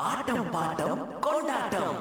ஆட்டம் bottom கொண்டாட்டம்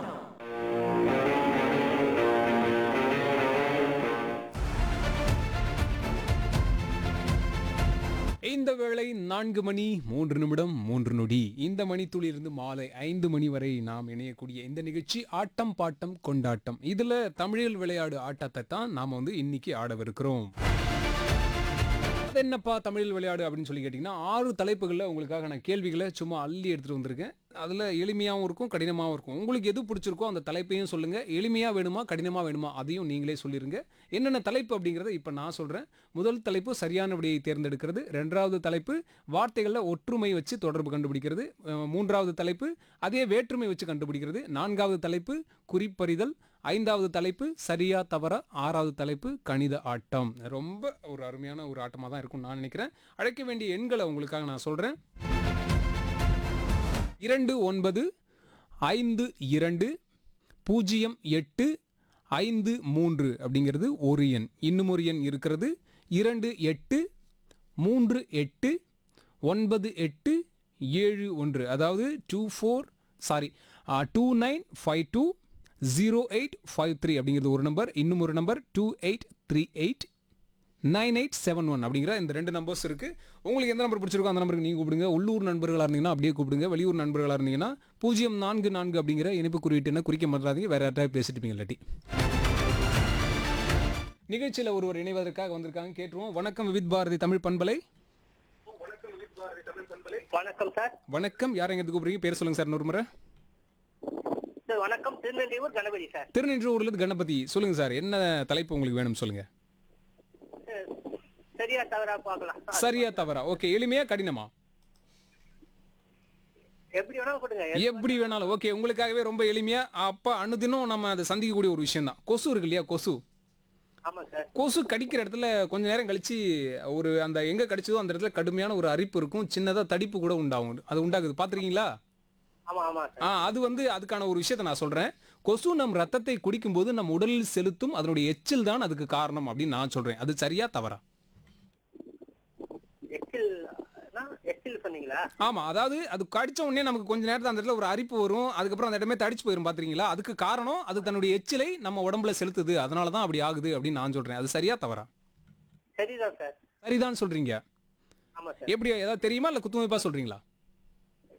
இந்த வேளை நான்கு மணி மூன்று நிமிடம் மூன்று நொடி இந்த மணித்துளியிலிருந்து மாலை ஐந்து மணி வரை நாம் இணையக்கூடிய இந்த நிகழ்ச்சி ஆட்டம் பாட்டம் கொண்டாட்டம் இதுல தமிழில் விளையாடு ஆட்டத்தை தான் நாம வந்து இன்னைக்கு ஆடவிருக்கிறோம் அது என்னப்பா தமிழில் விளையாடு அப்படின்னு சொல்லி கேட்டிங்கன்னா ஆறு தலைப்புகளில் உங்களுக்காக நான் கேள்விகளை சும்மா அள்ளி எடுத்துகிட்டு வந்திருக்கேன் அதில் எளிமையாகவும் இருக்கும் கடினமாகவும் இருக்கும் உங்களுக்கு எது பிடிச்சிருக்கோ அந்த தலைப்பையும் சொல்லுங்கள் எளிமையாக வேணுமா கடினமாக வேணுமா அதையும் நீங்களே சொல்லிடுங்க என்னென்ன தலைப்பு அப்படிங்கிறத இப்போ நான் சொல்கிறேன் முதல் தலைப்பு சரியான விடையை தேர்ந்தெடுக்கிறது ரெண்டாவது தலைப்பு வார்த்தைகளில் ஒற்றுமை வச்சு தொடர்பு கண்டுபிடிக்கிறது அஹ், மூன்றாவது தலைப்பு அதே வேற்றுமை வச்சு கண்டுபிடிக்கிறது நான்காவது தலைப்பு குறிப்பறிதல் ஐந்தாவது தலைப்பு சரியா தவறா ஆறாவது தலைப்பு கணித ஆட்டம் ரொம்ப ஒரு அருமையான ஒரு ஆட்டமாக தான் இருக்கும்னு நான் நினைக்கிறேன் அழைக்க வேண்டிய எண்களை உங்களுக்காக நான் சொல்கிறேன் இரண்டு ஒன்பது ஐந்து இரண்டு பூஜ்ஜியம் எட்டு ஐந்து மூன்று அப்படிங்கிறது ஒரு எண் இன்னும் ஒரு எண் இருக்கிறது இரண்டு எட்டு மூன்று எட்டு ஒன்பது எட்டு ஏழு ஒன்று அதாவது two four sorry two nine five two zero eight five three அப்படிங்கிறது ஒரு நம்பர் இன்னும் ஒரு number two eight three eight nine eight seven one அப்படிங்கிற இந்த ரெண்டு நம்பர்ஸ் இருக்கு உங்களுக்கு எந்த நம்பர் பிடிச்சிருக்கோ அந்த நம்பருக்கு நீங்கள் கூப்பிடுங்க உள்ளூர் நண்பர்களாக இருந்தீங்கன்னா அப்படியே கூப்பிடுங்க வெளியூர் நண்பர்களாக இருந்தீங்கன்னா பூஜ்ஜியம் நான்கு நான்கு அப்படிங்கிற இணைப்பு குறியீட்டு என்ன குறிக்க மாட்டாதீங்க வேற யார்ட்டாவது பேசிட்டு இருப்பீங்க இல்லாட்டி நிகழ்ச்சியில் ஒருவர் இணைவதற்காக வந்திருக்காங்க கேட்டுருவோம் வணக்கம் வித் பாரதி தமிழ் பண்பலை வணக்கம் சார் வணக்கம் யார் எங்க கூப்பிடுறீங்க பேர் சொல்லுங்க சார் இன்னொரு முறை சார் வணக்கம் திருநெல்வேலூர் கணபதி சார் திருநென்றூர்லேருந்து கணபதி சொல்லுங்க சார் என்ன தலைப்பு உங்களுக்கு வேணும் சொல்லுங்க சார், சரியா தவறா பார்க்கலாம் சரியா தவறா ஓகே எளிமையா கடினமா எப்படி வேணாலும் கொடுங்க எப்படி வேணாலும் ஓகே உங்களுக்காகவே ரொம்ப எளிமையா அப்ப அனுதினம் நம்ம அதை சந்திக்கக்கூடிய ஒரு விஷயம் தான் கொசு இருக்கு இல்லையா கொசு ஆமா சார் கொசு கடிக்கிற இடத்துல கொஞ்ச நேரம் கழிச்சு ஒரு அந்த எங்க கடிச்சதோ அந்த இடத்துல கடுமையான ஒரு அரிப்பு இருக்கும் சின்னதா தடிப்பு கூட உண்டாகும் அது உண்டாகுது பாத்திருக்கீங்களா ஆமா ஆமா சார் ஆ அது வந்து அதுக்கான ஒரு விஷயத்தை நான் சொல்றேன் கொசு நம் ரத்தத்தை குடிக்கும்போது நம் உடலில் செலுத்தும் அதனுடைய எச்சில் தான் அதுக்கு காரணம் அப்படின்னு நான் சொல்றேன் அது சரியா தவறா எச்சில் எச்சில் சொன்னீங்களா ஆமா அதாவது அது கடிச்ச உடனே நமக்கு கொஞ்ச நேரத்துல அந்த இடத்துல ஒரு அரிப்பு வரும் அதுக்கப்புறம் அந்த இடமே தடிச்சு போயிரும் பாத்திருக்கீங்களா அதுக்கு காரணம் அது தன்னுடைய எச்சிலை நம்ம உடம்புல செலுத்துது அதனால தான் அப்படி ஆகுது அப்படின்னு நான் சொல்றேன் அது சரியா தவறா சரிதான் சார் சரிதான் சொல்றீங்க ஆமா சார் எப்படி ஏதாவது தெரியுமா இல்ல குத்துமதிப்பா சொல்றீங்களா